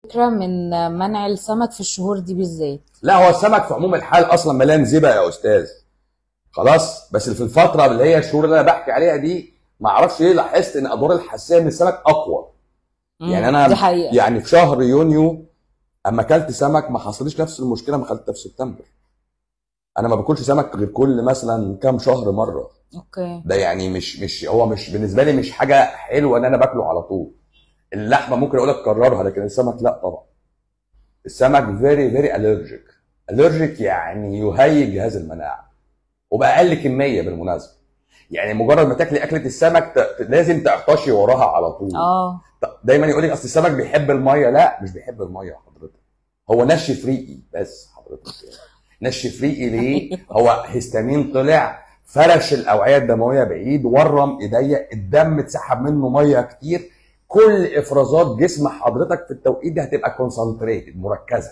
فكرة من منع السمك في الشهور دي بالذات لا هو السمك في عموم الحال اصلا مليان زبق يا استاذ خلاص بس في الفتره اللي هي الشهور اللي انا بحكي عليها دي ما اعرفش ليه لاحظت ان ادوار الحساسيه من السمك اقوى مم. يعني انا دي حقيقة يعني في شهر يونيو اما اكلت سمك ما حصليش نفس المشكله ما اكلتها في سبتمبر انا ما باكلش سمك غير كل مثلا كام شهر مره اوكي ده يعني مش مش هو مش بالنسبه لي مش حاجه حلوه ان انا باكله على طول اللحمه ممكن اقول لك كررها لكن السمك لا طبعا السمك فيري فيري الرجيك الرجيك يعني يهيج جهاز المناعه وباقل كميه بالمناسبه يعني مجرد ما تاكلي اكله السمك ت- ت- لازم تعطشي وراها على طول اه ط- دايما يقول لك اصل السمك بيحب الميه لا مش بيحب الميه يا حضرتك هو نشف ريقي بس حضرتك يعني. نشف ريقي ليه هو هيستامين طلع فرش الاوعيه الدمويه بعيد ورم ايديا الدم اتسحب منه ميه كتير كل افرازات جسم حضرتك في التوقيت ده هتبقى كونسنتريتد مركزه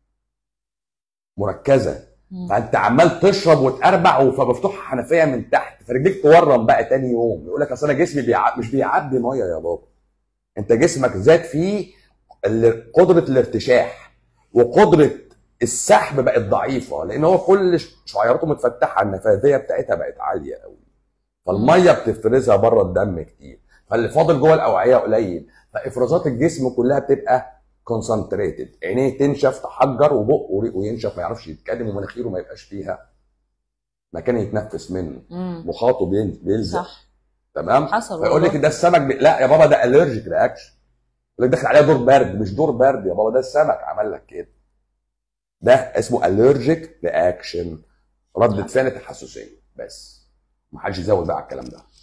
مركزه مم. فانت عمال تشرب وتقربع فمفتوح حنفيه من تحت فرجليك تورم بقى تاني يوم يقول لك اصل انا جسمي بيع... مش بيعدي ميه يا بابا انت جسمك زاد فيه ال- قدره الارتشاح وقدره السحب بقت ضعيفه لان هو كل ش- شعيراته متفتحه النفاذيه بتاعتها بقت عاليه قوي فالميه بتفرزها بره الدم كتير فاللي فاضل جوه الاوعيه قليل فافرازات الجسم كلها بتبقى كونسنتريتد عينيه تنشف تحجر وبقه وريقه ينشف ما يعرفش يتكلم ومناخيره ما يبقاش فيها مكان يتنفس منه مم. مخاطه بين- بيلزق صح تمام حصل فيقول لك والله. ده السمك بي... لا يا بابا ده الرجيك رياكشن يقول لك داخل عليها دور برد مش دور برد يا بابا ده السمك عمل لك كده ده اسمه الرجيك رياكشن ردة فعل تحسسيه بس محدش يزود بقى على الكلام ده